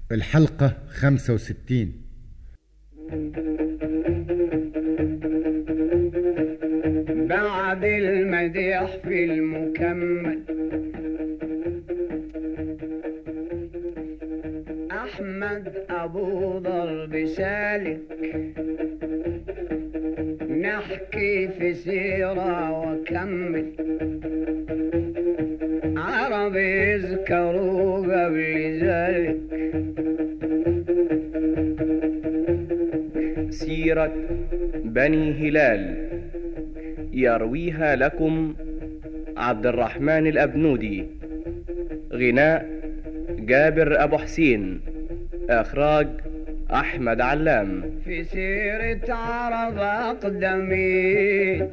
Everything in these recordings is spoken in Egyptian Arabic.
الحلقة 65 بعد المديح في المكمل أحمد أبو ضرب سالك نحكي في سيرة وكمل عرب يذكروا قبل ذلك سيرة بني هلال يرويها لكم عبد الرحمن الأبنودي غناء جابر أبو حسين إخراج أحمد علام في سيرة عرب أقدمين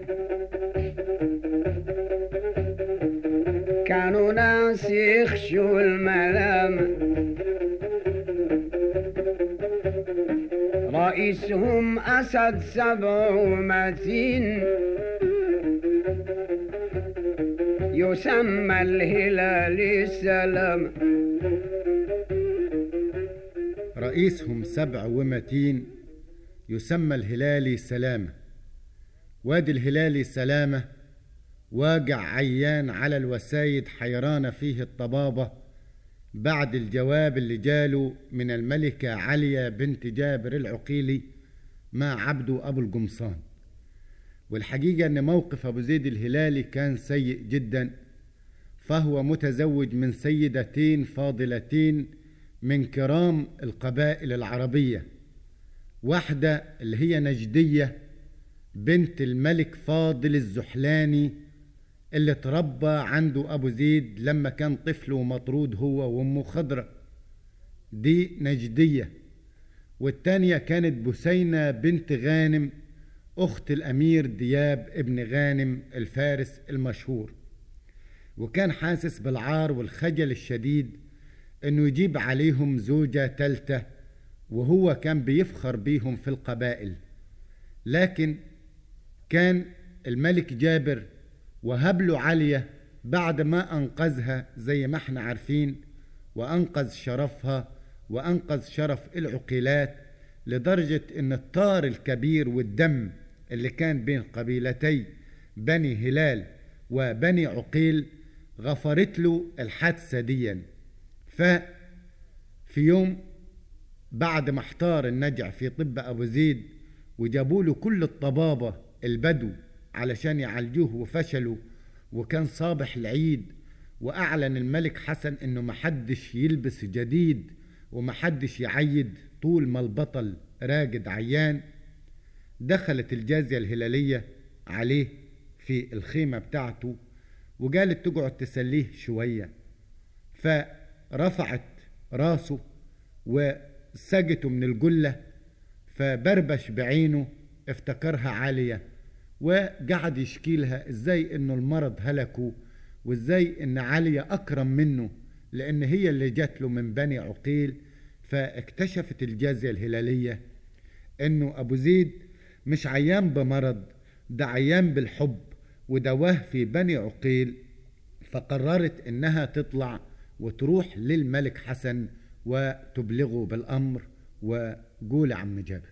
كانوا ناس يخشوا الملامة رئيسهم أسد سبع ومتين يسمى الهلال السلام رئيسهم سبع ومتين يسمى الهلالي سلامة وادي الهلالي سلامة واقع عيان على الوسايد حيران فيه الطبابة بعد الجواب اللي جاله من الملكة عليا بنت جابر العقيلي مع عبده أبو القمصان والحقيقة أن موقف أبو زيد الهلالي كان سيء جدا فهو متزوج من سيدتين فاضلتين من كرام القبائل العربية واحدة اللي هي نجدية بنت الملك فاضل الزحلاني اللي تربى عنده أبو زيد لما كان طفل ومطرود هو وأمه خضرة دي نجدية والتانية كانت بسينة بنت غانم أخت الأمير دياب ابن غانم الفارس المشهور وكان حاسس بالعار والخجل الشديد انه يجيب عليهم زوجة تالتة وهو كان بيفخر بيهم في القبائل لكن كان الملك جابر وهب له علية بعد ما أنقذها زي ما احنا عارفين وأنقذ شرفها وأنقذ شرف العقيلات لدرجة أن الطار الكبير والدم اللي كان بين قبيلتي بني هلال وبني عقيل غفرت له الحادثة ديا ففي يوم بعد ما احتار النجع في طب أبو زيد وجابوا له كل الطبابة البدو علشان يعالجوه وفشلوا وكان صابح العيد وأعلن الملك حسن إنه محدش يلبس جديد ومحدش يعيد طول ما البطل راقد عيان دخلت الجازية الهلالية عليه في الخيمة بتاعته وقالت تقعد تسليه شوية فرفعت راسه وسجته من الجلة فبربش بعينه افتكرها عالية وقعد يشكي لها ازاي انه المرض هلكه وازاي ان عالية اكرم منه لان هي اللي جات له من بني عقيل فاكتشفت الجازية الهلالية انه ابو زيد مش عيان بمرض ده عيان بالحب ودواه في بني عقيل فقررت انها تطلع وتروح للملك حسن وتبلغه بالامر وقول عم جابر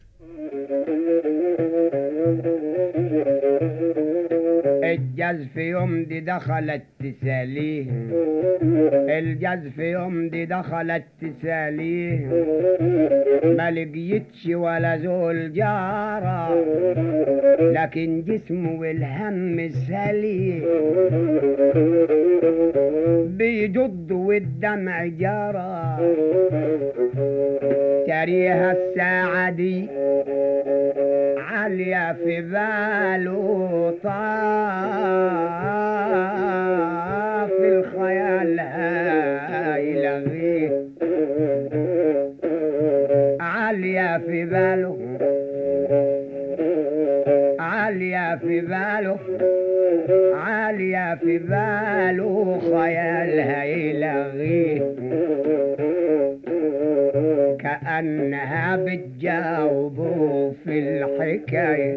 الجز في يوم دي دخلت تساليه الجز في يوم دي دخلت تساليه ما لقيتش ولا زول جارة لكن جسمه والهم ساليه بيجد والدمع جارة تريها الساعة دي عالية في باله طاف الخيال يلغيه عالية في باله عالية في باله عالية في باله خيالها يلغيه كأنها بتجاوبه في الحكاية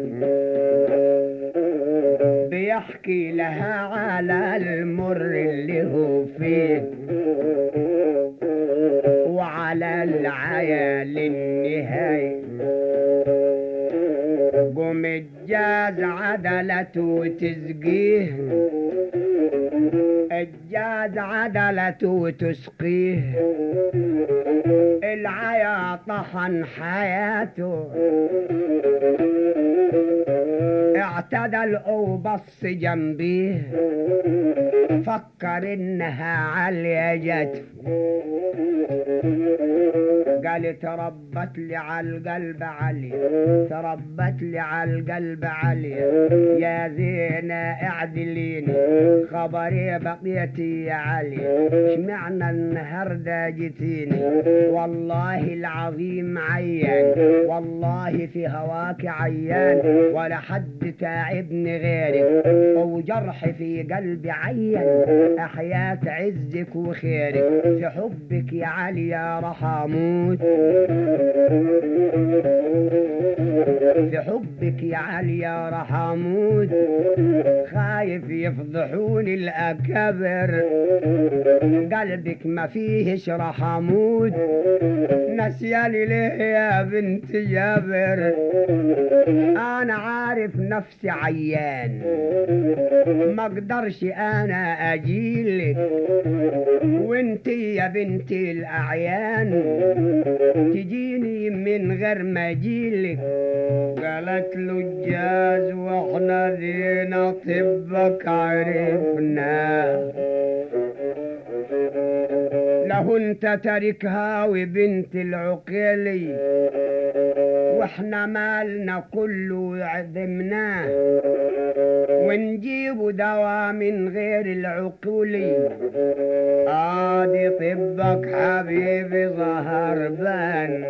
بيحكي لها على المر اللي هو فيه وعلى على العيال النهاية قوم الجاز عدلته وتسقيه الجاز عدلته وتسقيه العيا طحن حياته اعتدل وبص جنبيه فكر انها عليا جت قال تربت لي على القلب علي تربت لي على القلب علي يا زينة اعدليني خبري بقيتي يا علي اشمعنى النهاردة جيتيني والله العظيم عيان والله في هواك عيان ولا حد تعبني غيرك وجرح في قلبي عيان احياة عزك وخيرك في حبك يا علي يا رحموت في حبك يا علي يا رحموت خايف يفضحوني الأكابر قلبك ما فيهش رحموت نسيالي ليه يا بنت جابر أنا عارف نفسي عيان ما اقدرش أنا أجيلك وانتي يا بنتي الأعيان تجيني من غير ما أجيلك قالت له الجاز واحنا دينا طبك عرفنا له انت تاركها وبنت العقيلي واحنا مالنا كله عدمناه ونجيب دواء من غير العقولي ادي طبك حبيبي ظهر بان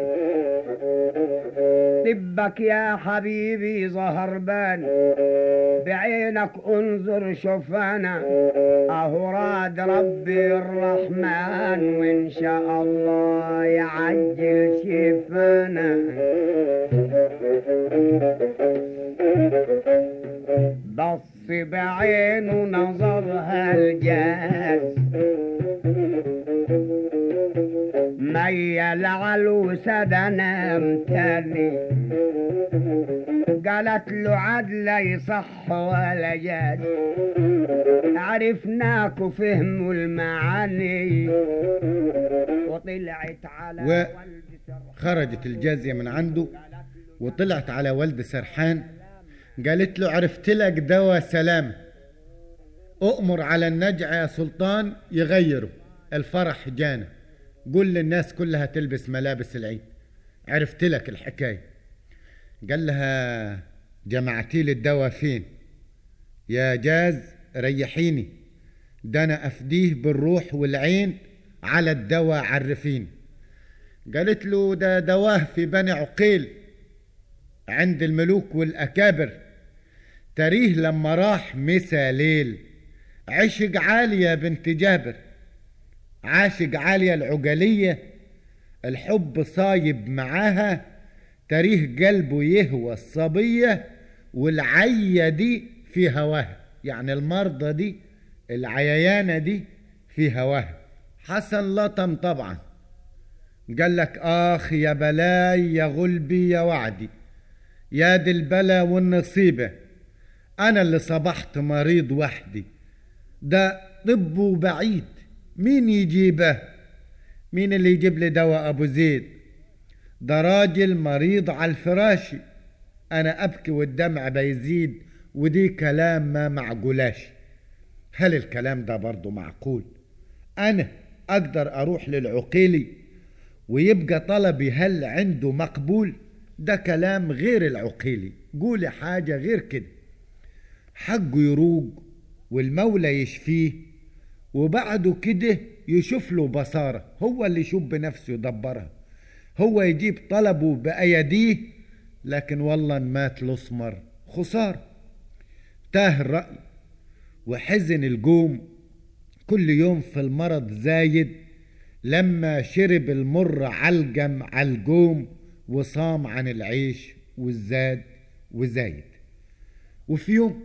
طبك يا حبيبي ظهر بان بعينك انظر شوف انا اهو راد ربي الرحمن وان شاء الله يعجل شفانا بص بعينه نظرها الجاز ميل عالوسد نام تاني قالت له عدل يصح ولا جاز عرفناك وفهموا المعاني وطلعت على و- والد سرحان. خرجت الجازية من عنده وطلعت على والد سرحان قالت له عرفت لك دواء سلام أؤمر على النجع يا سلطان يغيره الفرح جانا قول للناس كلها تلبس ملابس العيد عرفت لك الحكاية قال لها جمعتي لي الدواء فين يا جاز ريحيني ده انا افديه بالروح والعين على الدواء عرفيني قالت له ده دواه في بني عقيل عند الملوك والأكابر تريه لما راح مسا ليل عشق عالية بنت جابر عاشق عالية العجلية الحب صايب معاها تريه قلبه يهوى الصبية والعية دي في هواها يعني المرضى دي العيانة دي في هواها حسن لطم طبعا قال لك آخ يا بلاي يا غلبي يا وعدي يا دي البلا والنصيبة أنا اللي صبحت مريض وحدي ده طبه بعيد مين يجيبه مين اللي يجيب لي دواء أبو زيد ده راجل مريض على الفراش أنا أبكي والدمع بيزيد ودي كلام ما معقولاش هل الكلام ده برضه معقول أنا أقدر أروح للعقيلي ويبقى طلبي هل عنده مقبول ده كلام غير العقيلي قولي حاجة غير كده حقه يروق والمولى يشفيه وبعده كده يشوف له بصارة هو اللي يشوف بنفسه يدبرها هو يجيب طلبه بأيديه لكن والله إن مات الأسمر خسارة تاه الرأي وحزن الجوم كل يوم في المرض زايد لما شرب المر علجم على الجوم وصام عن العيش والزاد وزايد وفي يوم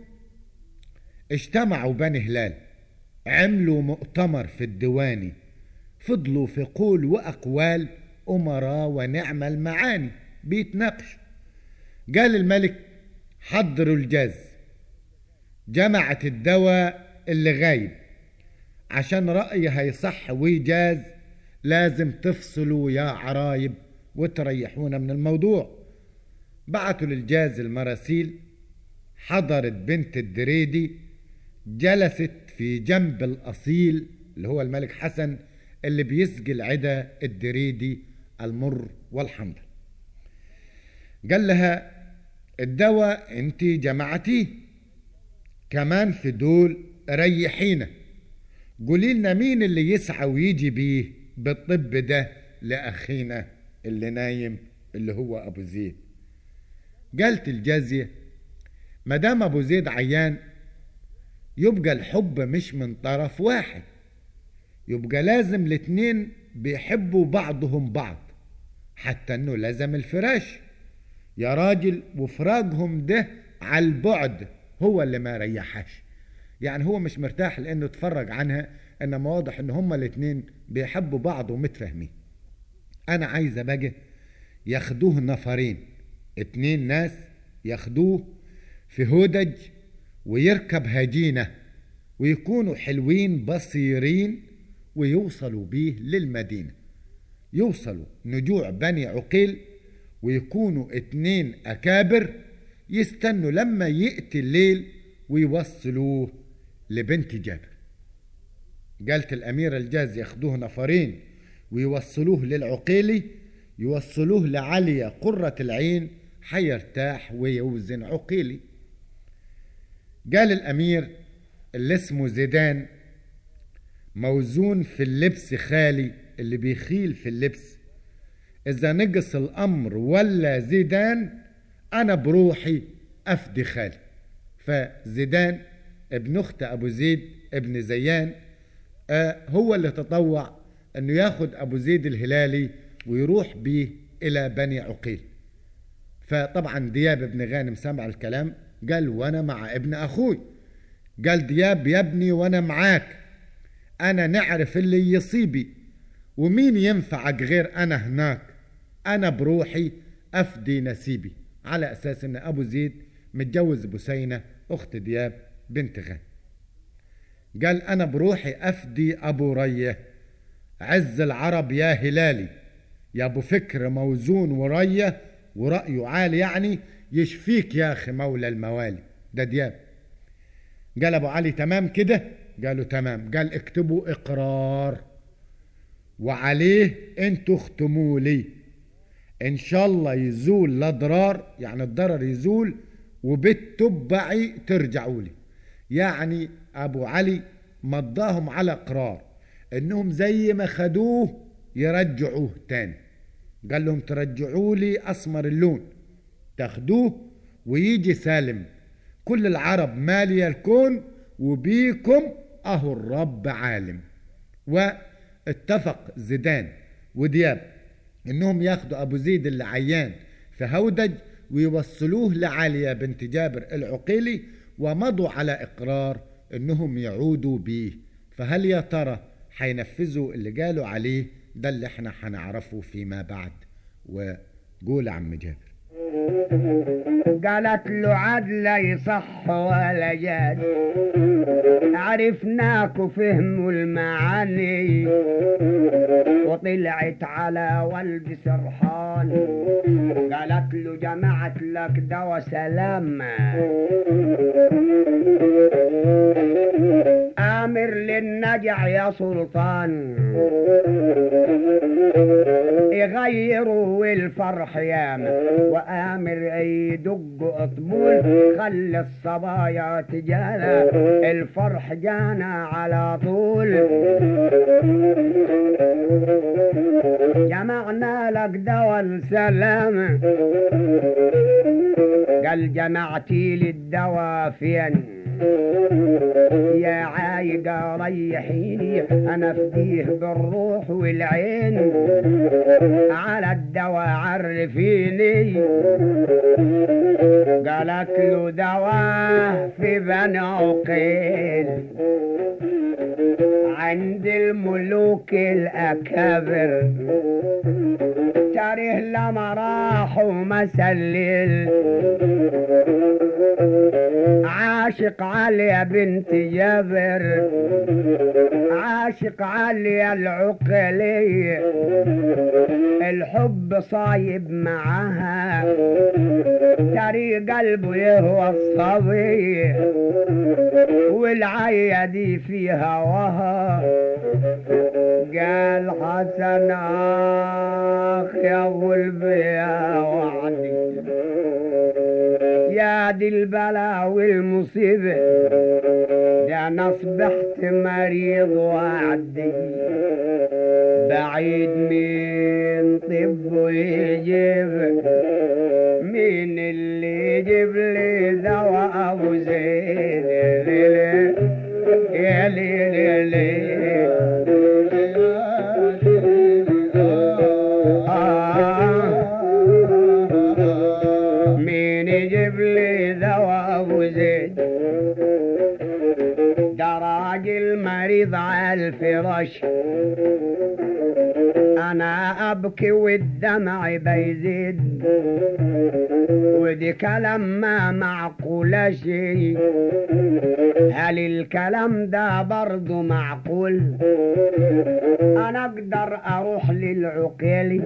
اجتمعوا بني هلال عملوا مؤتمر في الديواني فضلوا في قول وأقوال أمراء ونعم المعاني بيتناقشوا قال الملك حضروا الجاز جمعت الدواء اللي غايب عشان رأيها يصح ويجاز لازم تفصلوا يا عرايب وتريحونا من الموضوع بعتوا للجاز المراسيل حضرت بنت الدريدي جلست في جنب الأصيل اللي هو الملك حسن اللي بيسقي العدا الدريدي المر والحمض قال لها الدواء انت جمعتيه كمان في دول ريحينا قولي لنا مين اللي يسعى ويجي بيه بالطب ده لأخينا اللي نايم اللي هو أبو زيد قالت الجازية مدام أبو زيد عيان يبقى الحب مش من طرف واحد يبقى لازم الاتنين بيحبوا بعضهم بعض حتى انه لازم الفراش يا راجل وفراقهم ده على البعد هو اللي ما ريحهاش يعني هو مش مرتاح لانه اتفرج عنها انما واضح ان هما الاتنين بيحبوا بعض ومتفاهمين انا عايزه بقى ياخدوه نفرين اتنين ناس ياخدوه في هودج ويركب هجينه ويكونوا حلوين بصيرين ويوصلوا بيه للمدينه يوصلوا نجوع بني عقيل ويكونوا اتنين اكابر يستنوا لما يأتي الليل ويوصلوه لبنت جابر قالت الأميرة الجاز ياخدوه نفرين ويوصلوه للعقيلي يوصلوه لعليا قرة العين حيرتاح ويوزن عقيلي قال الأمير اللي اسمه زيدان موزون في اللبس خالي اللي بيخيل في اللبس إذا نقص الأمر ولا زيدان أنا بروحي أفدي خالي فزيدان ابن أخت أبو زيد ابن زيان آه هو اللي تطوع أنه ياخد أبو زيد الهلالي ويروح بيه إلى بني عقيل فطبعا دياب ابن غانم سمع الكلام قال وأنا مع ابن أخوي قال دياب يا ابني وأنا معاك أنا نعرف اللي يصيبي ومين ينفعك غير أنا هناك أنا بروحي أفدي نسيبي على أساس أن أبو زيد متجوز بسينة أخت دياب بنت غان قال أنا بروحي أفدي أبو ريه عز العرب يا هلالي يا أبو فكر موزون وريه ورأيه عالي يعني يشفيك يا أخي مولى الموالي ده دياب قال أبو علي تمام كده قالوا تمام قال اكتبوا إقرار وعليه انتوا اختموا لي ان شاء الله يزول الاضرار يعني الضرر يزول وبالتبعي ترجعوا لي يعني ابو علي مضاهم على اقرار انهم زي ما خدوه يرجعوه تاني قال لهم ترجعوا لي اسمر اللون تاخدوه ويجي سالم كل العرب مالي الكون وبيكم اهو الرب عالم واتفق زيدان ودياب انهم ياخدوا ابو زيد اللي عيان في هودج ويوصلوه لعالية بنت جابر العقيلي ومضوا على اقرار انهم يعودوا بيه فهل يا ترى حينفذوا اللي قالوا عليه ده اللي احنا حنعرفه فيما بعد وقول عم جابر قالت له عدل يصح ولا جاد عرفناك وفهموا المعاني وطلعت على ولد سرحان قالت له جمعت لك دوا سلام آمر للنجع يا سلطان يغيروا الفرح ياما وآمر يدق اطبول خلي الصبايا تجانا الفرح جانا على طول جمعنا لك دوا السلام قال جمعتي لي الدوا فين يا عايقة ريحيني أنا فديه بالروح والعين على الدواء عرفيني قالت له دواء في بني عقيل عند الملوك الأكابر تاريخ لما راحوا مسلل عاشق عليا بنت جابر عاشق عليا العقلي الحب صايب معاها تاري قلبه يهوى الصبي والعيا دي في هواها قال حسن اخ يا قلبي يا وعدي يا دي البلا والمصيبة ده انا اصبحت مريض وعدي بعيد من طب يجيب مين اللي يجيب لي دواء ابو زيد ليلي يا ليلي ليلي آه. مين يجيب لي دواء ابو زيد ده راجل مريض على الفراش انا ابكي والدمع بيزيد ودي كلام ما معقول شيء هل الكلام ده برضه معقول انا اقدر اروح للعقيلي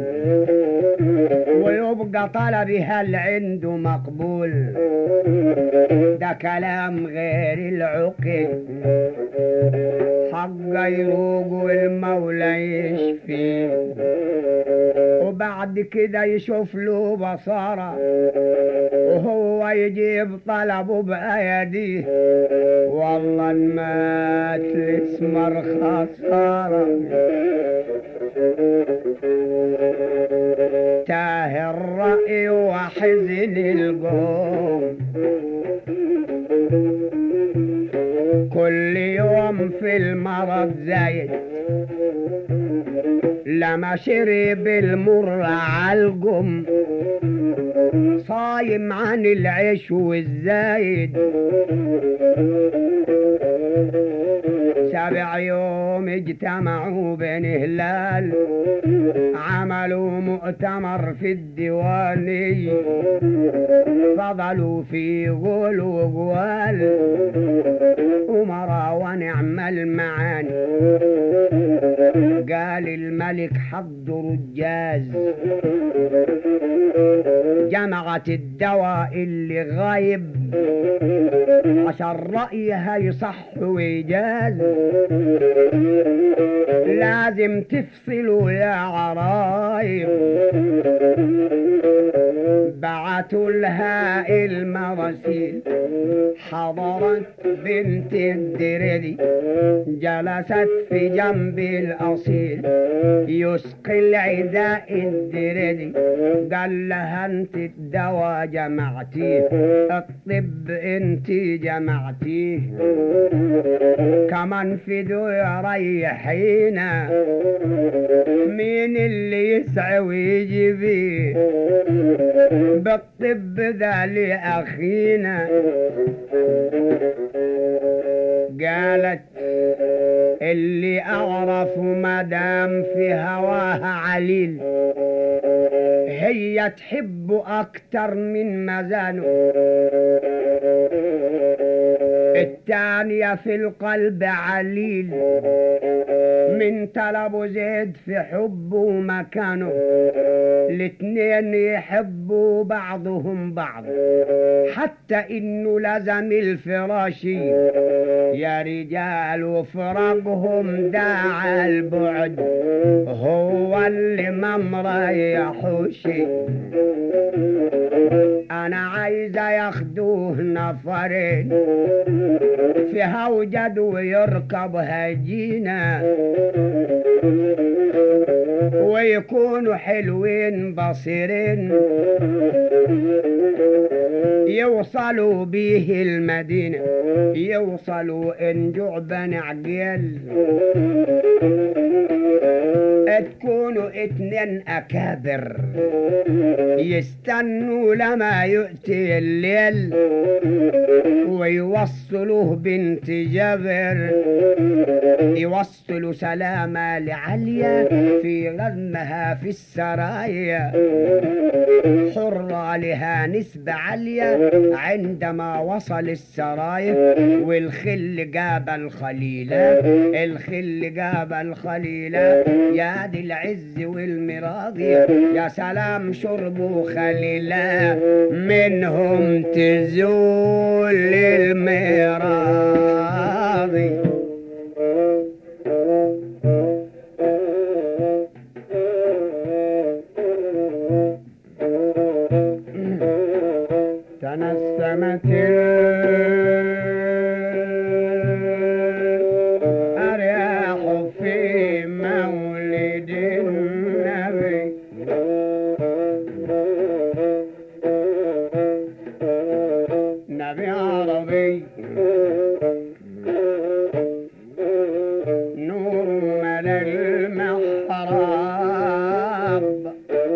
ويبقى طلبي هل عنده مقبول ده كلام غير العقل حق يروق والمولى يشفي وبعد كده يشوف له بصارة وهو يجيب طلبه بأيديه والله مات الاسمر خسارة تاه الرأي وحزن القوم كل يوم في المرض زايد لما شرب المر عالقم صايم عن العيش والزايد سبع يوم اجتمعوا بين هلال عملوا مؤتمر في الديواني فضلوا في غول وقوال أمرا ونعم المعاني قال الملك حضروا الجاز جمعت الدواء اللي غايب عشان رأيها يصح ويجاز لازم تفصلوا يا عرايب بعتوا لها المراسيل حضرت بنت الدردي جلست في جنب الأصيل يسقي العداء الدردي قال لها انت الدواء جمعتيه الطب انت جمعتيه كمان في دو يريحينا مين اللي يسعى ويجي بيه بالطب ذا لأخينا قالت اللي أعرف مدام في هواها عليل هي تحب أكتر من مزانه التانية في القلب عليل من طلب زيد في حبه مكانه الاتنين يحبوا بعضهم بعض حتى انه لزم الفراشي يا رجال وفراقهم داعى البعد هو اللي ما مريحوشي انا عايزه ياخدوه نفرين في هوجد ويركب هجينه ويكونوا حلوين بصيرين يوصلوا بيه المدينة يوصلوا إن جعبا عقيل تكونوا اتنين اكابر يستنوا لما يؤتي الليل ويوصلوه بنت جبر يوصلوا سلامة لعليا في غنها في السرايا حرة لها نسبة عالية عندما وصل السرايا والخل جاب الخليلة الخل جاب الخليلة يا دي العز والمراضي يا سلام شربوا خليلة منهم تزول المراضي تنسمت الأرياح في مولد النبي نبي عربي نور ملا المحراب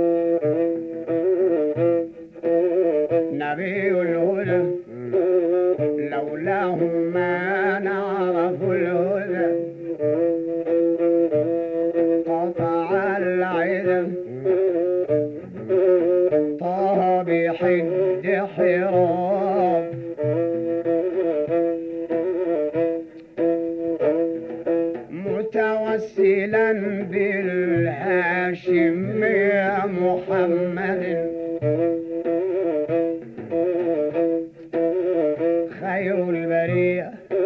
نبي الهدى لولاه ما نعرف الهدى قطع العلم طه بحد حراب متوسلا بالهاشم يا محمد خير البرية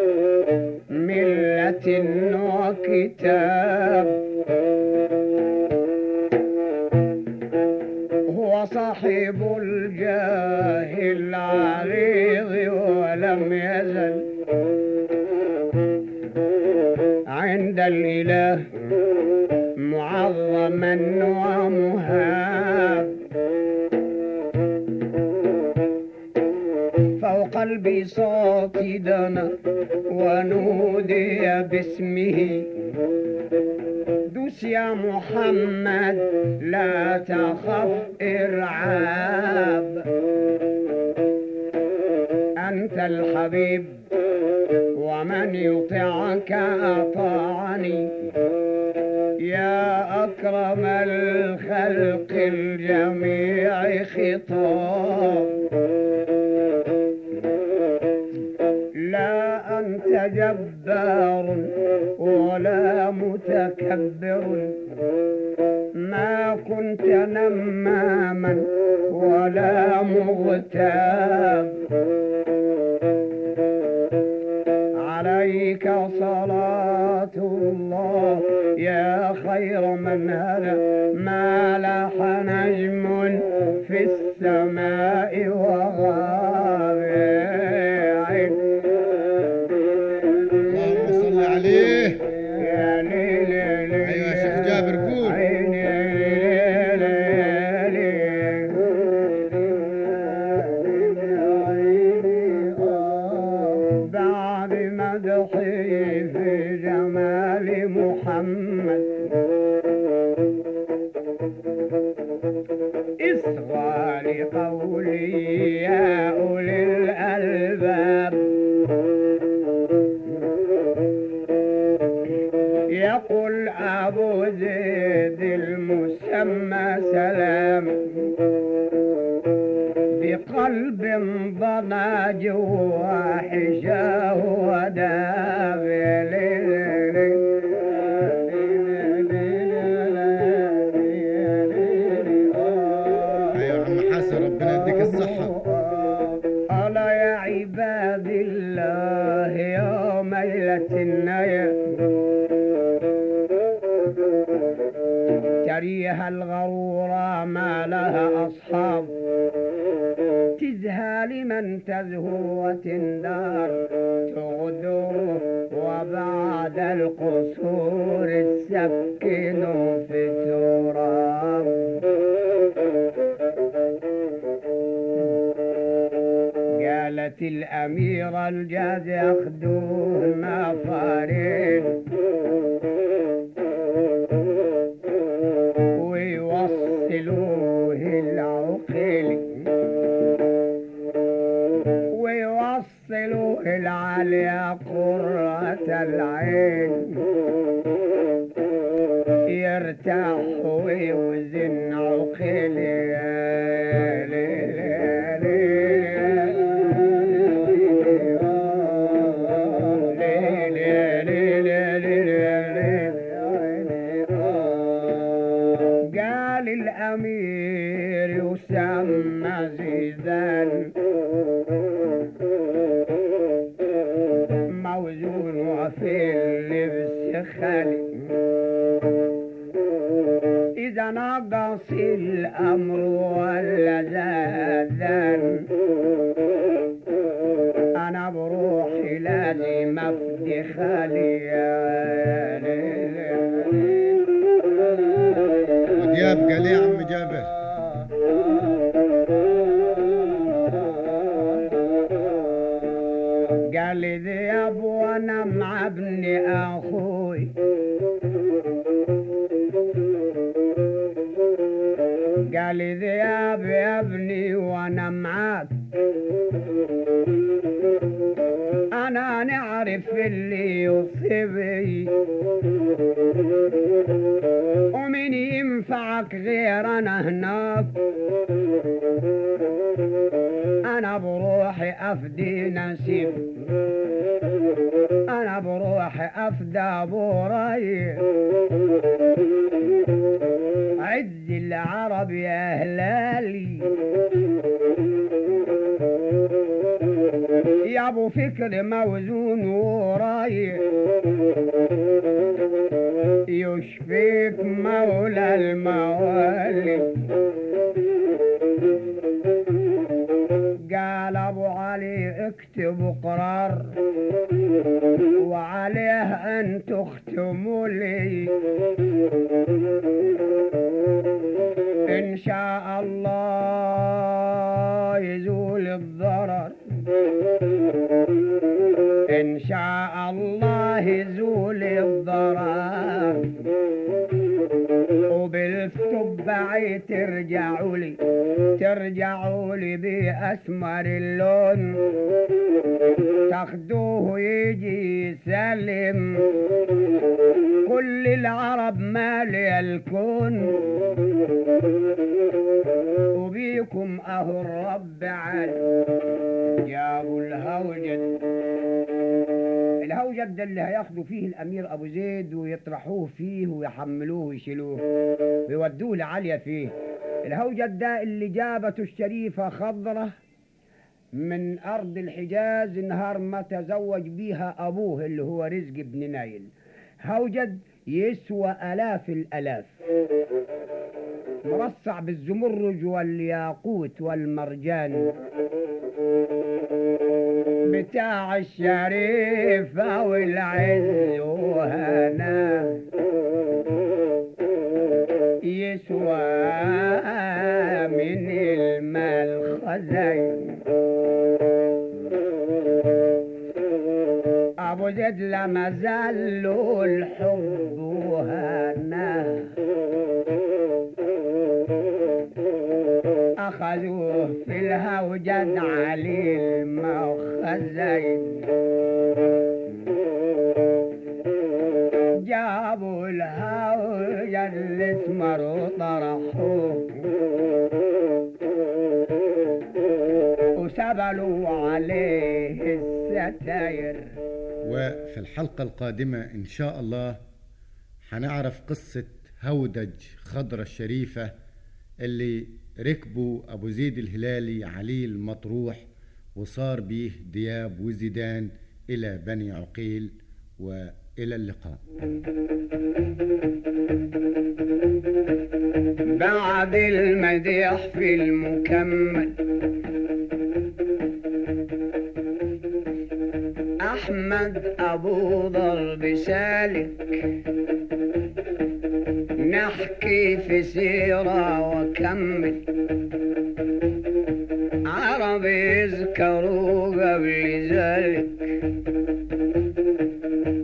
ملة وكتاب هو صاحب الجاه العريض ولم يزل عند الإله معظما ومهاب فوق البساط دنا ونودي باسمه دوس يا محمد لا تخف إرعاب أنت الحبيب ومن يطيعك أطاعني يا أكرم الخلق الجميع خطاب لا أنت جبار ولا متكبر ما كنت نماما ولا مغتاب عليك صلاة الله يا خير من هدى ما لاح نجم في السماء وغاب اللهم صل عليه يا ليل يا ليل أيوة يا شيخ جابر، قول. عيني يا ليل يا ليل بعد مدحي في جمال محمد اصغى لقولي يا أولي الألباب يقول أبو زيد المسمى سلام بقلب ضنا جوا حشاه وداب أيوة يا عم حسن ربنا يديك الصحة ألا يا عباد الله يا ميلة النيل تريها الغرورة ما لها أصحاب تزهى لمن تزهو وتندار تغدر وبعد القصور السكن في تراب قالت الأميرة الجاز ياخدوه نفرين يوصلوه العقل ويوصلوه العليا قرة العين يرتاح ويوزن عقلي قال الأمير يسمى زيدان موزون في اللبس خالي إذا نقص الأمر ولا زادان أنا بروحي لازم أفدي خالي ودياب قال يا عم جابر قال لي ذياب وانا مع ابني اخوي قال لي ذياب يا ابني وانا معاك انا نعرف اللي يصيبي ومن ينفعك غير انا هناك انا بروحي افدي نسيب انا بروحي افدى ابو رايق عز العرب يا هلالي يا ابو فكر موزون ورايق يشفيك مولى الموالي قال ابو علي اكتب قرار وعليه ان تختموا لي ان شاء الله يزول الضرر ان شاء الله يزول الضرر وبالتبعي ترجعوا لي ترجعوا لي بأسمر اللون تاخدوه يجي يسلم كل العرب مالي الكون وبيكم اهو الرب عال يا ابو الهوجد الهوجد ده اللي هياخدوا فيه الامير ابو زيد ويطرحوه فيه ويحملوه ويشيلوه ويودوه لعالية فيه الهوجد ده اللي جابته الشريفة خضرة من أرض الحجاز نهار ما تزوج بيها أبوه اللي هو رزق بن نايل هوجد يسوى آلاف الآلاف مرصع بالزمرج والياقوت والمرجان بتاع الشريفة والعز وهنا يسوى من المال خزين ابو زيد لما زال له الحب وهنا اخذوه في الهوجد علي المخزين جابوا الهوجد الاسمر وطرحوه وسبلوا عليه الستاير وفي الحلقة القادمة إن شاء الله هنعرف قصة هودج خضرة الشريفة اللي ركبوا أبو زيد الهلالي علي المطروح وصار بيه دياب وزيدان إلى بني عقيل وإلى اللقاء بعد المديح في المكمل أحمد أبو ضرب سالك نحكي في سيرة وكمل عرب يذكروا قبل ذلك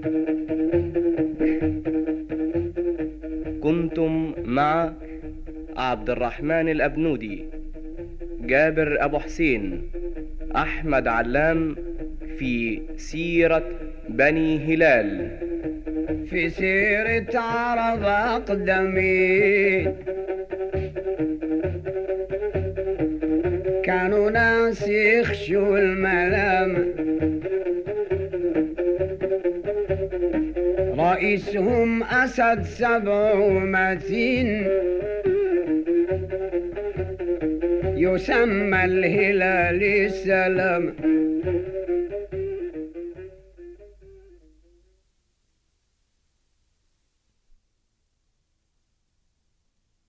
كنتم مع عبد الرحمن الأبنودي جابر أبو حسين أحمد علام في سيرة بني هلال في سيرة عرب أقدمين كانوا ناس يخشوا الملام رئيسهم أسد سبع ومتين يسمى الهلال السلام